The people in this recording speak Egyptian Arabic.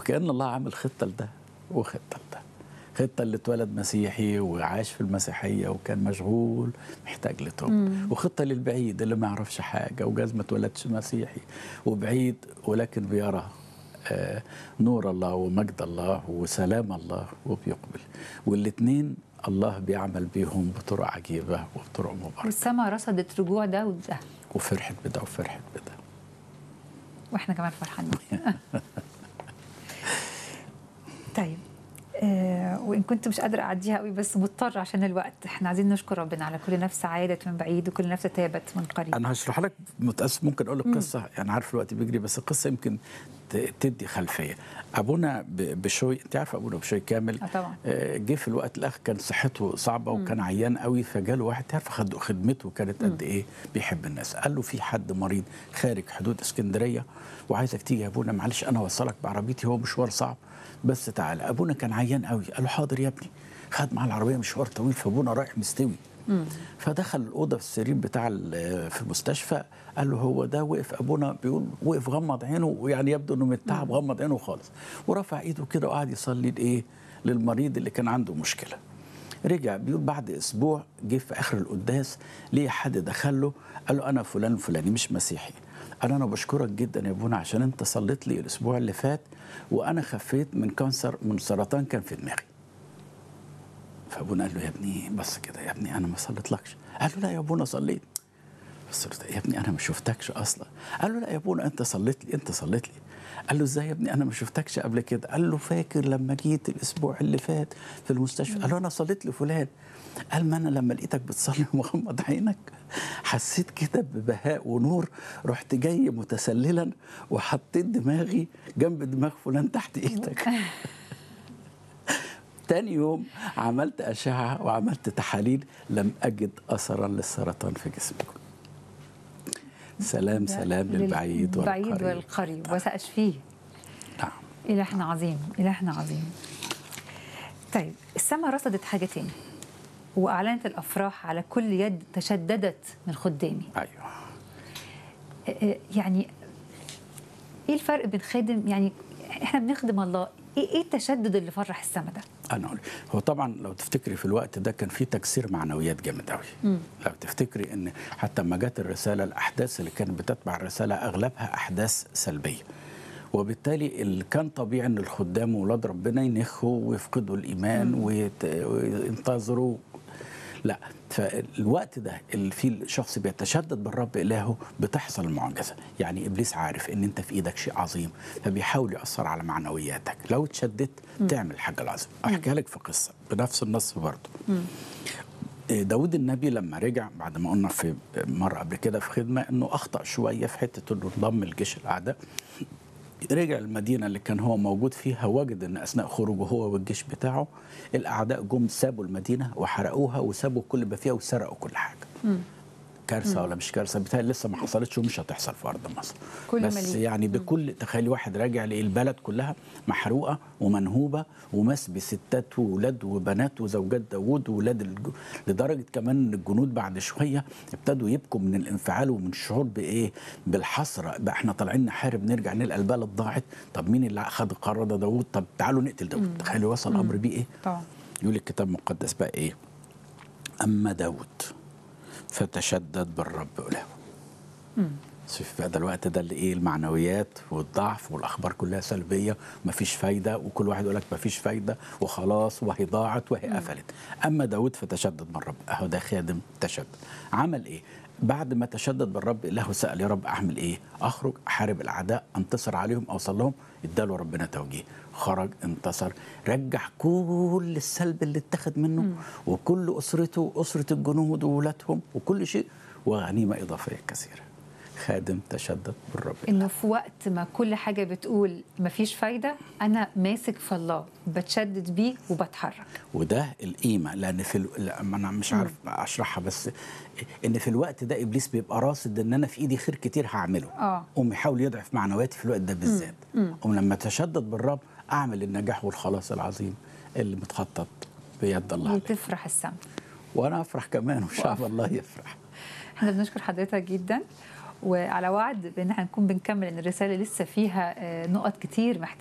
وكأن الله عامل خطة لده وخطة لده خطة اللي اتولد مسيحي وعاش في المسيحية وكان مشغول محتاج لتوب وخطة للبعيد اللي ما يعرفش حاجة وجاز ما اتولدش مسيحي وبعيد ولكن بيرى آه، نور الله ومجد الله وسلام الله وبيقبل والاثنين الله بيعمل بيهم بطرق عجيبة وبطرق مباركة والسما رصدت رجوع ده وده وفرحت بده وفرحت بده واحنا كمان فرحانين طيب آه وان كنت مش قادره اعديها قوي بس مضطر عشان الوقت احنا عايزين نشكر ربنا على كل نفس عادت من بعيد وكل نفس تابت من قريب انا هشرح لك متاسف ممكن اقول لك قصه يعني عارف الوقت بيجري بس القصه يمكن ت- تدي خلفيه ابونا ب- بشوي انت عارف ابونا بشوي كامل اه طبعا آه، جه في الوقت الاخر كان صحته صعبه وكان عيان قوي فجاله واحد تعرف خد خدمته كانت قد ايه بيحب الناس قال له في حد مريض خارج حدود اسكندريه وعايزك تيجي يا ابونا معلش انا اوصلك بعربيتي هو مشوار صعب بس تعالى ابونا كان عيان قوي قال له حاضر يا ابني خد معاه العربيه مشوار طويل فابونا رايح مستوي فدخل الاوضه في السرير بتاع ال- في المستشفى قال له هو ده وقف ابونا بيقول وقف غمض عينه ويعني يبدو انه من التعب غمض عينه خالص ورفع ايده كده وقعد يصلي لايه للمريض اللي كان عنده مشكله رجع بيقول بعد اسبوع جه في اخر القداس ليه حد دخل له قال له انا فلان الفلاني مش مسيحي قال انا بشكرك جدا يا ابونا عشان انت صليت لي الاسبوع اللي فات وانا خفيت من كانسر من سرطان كان في دماغي فابونا قال له يا ابني بس كده يا ابني انا ما صليتلكش قال له لا يا ابونا صليت بس قلت يا ابني انا ما شفتكش اصلا قال له لا يا ابونا انت صليت لي انت صليت لي قال له ازاي يا ابني انا ما شفتكش قبل كده قال له فاكر لما جيت الاسبوع اللي فات في المستشفى قال له انا صليت لفلان قال ما انا لما لقيتك بتصلي ومغمض عينك حسيت كده ببهاء ونور رحت جاي متسللا وحطيت دماغي جنب دماغ فلان تحت ايدك تاني يوم عملت أشعة وعملت تحاليل لم أجد أثرا للسرطان في جسمك سلام سلام للبعيد البعيد والقريب والقريب وسأشفيه نعم إلهنا عظيم إلهنا عظيم طيب السماء رصدت حاجة تاني وأعلنت الأفراح على كل يد تشددت من خدامي أيوه آه، آه، يعني إيه الفرق بين خادم يعني إحنا بنخدم الله إيه إيه التشدد اللي فرح السما ده؟ أنا أقول هو طبعا لو تفتكري في الوقت ده كان في تكسير معنويات جامد قوي لو تفتكري إن حتى لما جت الرسالة الأحداث اللي كانت بتتبع الرسالة أغلبها أحداث سلبية وبالتالي اللي كان طبيعي ان الخدام واولاد ربنا ينخوا ويفقدوا الايمان ويت- وينتظروا لا فالوقت ده اللي فيه الشخص بيتشدد بالرب الهه بتحصل المعجزه يعني ابليس عارف ان انت في ايدك شيء عظيم فبيحاول ياثر على معنوياتك لو اتشددت تعمل الحاجه العظيمه احكيها لك في قصه بنفس النص برضه داود النبي لما رجع بعد ما قلنا في مره قبل كده في خدمه انه اخطا شويه في حته انه انضم لجيش الاعداء رجع المدينه اللي كان هو موجود فيها وجد ان اثناء خروجه هو والجيش بتاعه الاعداء جم سابوا المدينه وحرقوها وسابوا كل ما فيها وسرقوا كل حاجه كارثه ولا مش كارثه بتهيألي لسه ما حصلتش ومش هتحصل في ارض مصر كل بس مليء. يعني بكل تخيلي واحد راجع لقي البلد كلها محروقه ومنهوبه ومس بستات وولاد وبنات وزوجات داوود وولاد الج... لدرجه كمان ان الجنود بعد شويه ابتدوا يبكوا من الانفعال ومن الشعور بايه بالحسره بقى احنا طالعين نحارب نرجع نلقى البلد ضاعت طب مين اللي خد القرار ده داوود طب تعالوا نقتل داوود تخيلي وصل الامر بيه ايه طبعا يقول الكتاب المقدس بقى ايه اما داود فتشدد بالرب إلهه شوف بقى ده الوقت ده اللي ايه المعنويات والضعف والاخبار كلها سلبيه ومفيش فايده وكل واحد يقول لك مفيش فايده وخلاص وهي ضاعت وهي قفلت اما داود فتشدد من الرب اهو ده خادم تشدد عمل ايه بعد ما تشدد بالرب الله سال يا رب اعمل ايه اخرج احارب الاعداء انتصر عليهم اوصل لهم اداله ربنا توجيه خرج انتصر رجع كل السلب اللي اتخذ منه وكل اسرته اسره الجنود وولادهم وكل شيء وغنيمه اضافيه كثيره خادم تشدد بالرب انه في وقت ما كل حاجه بتقول مفيش فايده انا ماسك في الله بتشدد بيه وبتحرك وده القيمه لان في ال... لا، ما انا مش عارف اشرحها بس ان في الوقت ده ابليس بيبقى راصد ان انا في ايدي خير كتير هعمله آه. قوم يحاول يضعف معنوياتي في الوقت ده بالذات قوم لما اتشدد بالرب اعمل النجاح والخلاص العظيم اللي متخطط بيد الله عليه. وتفرح السما وانا افرح كمان وشعب الله يفرح احنا بنشكر حضرتك جدا وعلى وعد بان احنا نكون بنكمل ان الرساله لسه فيها آه، نقط كتير محتاجه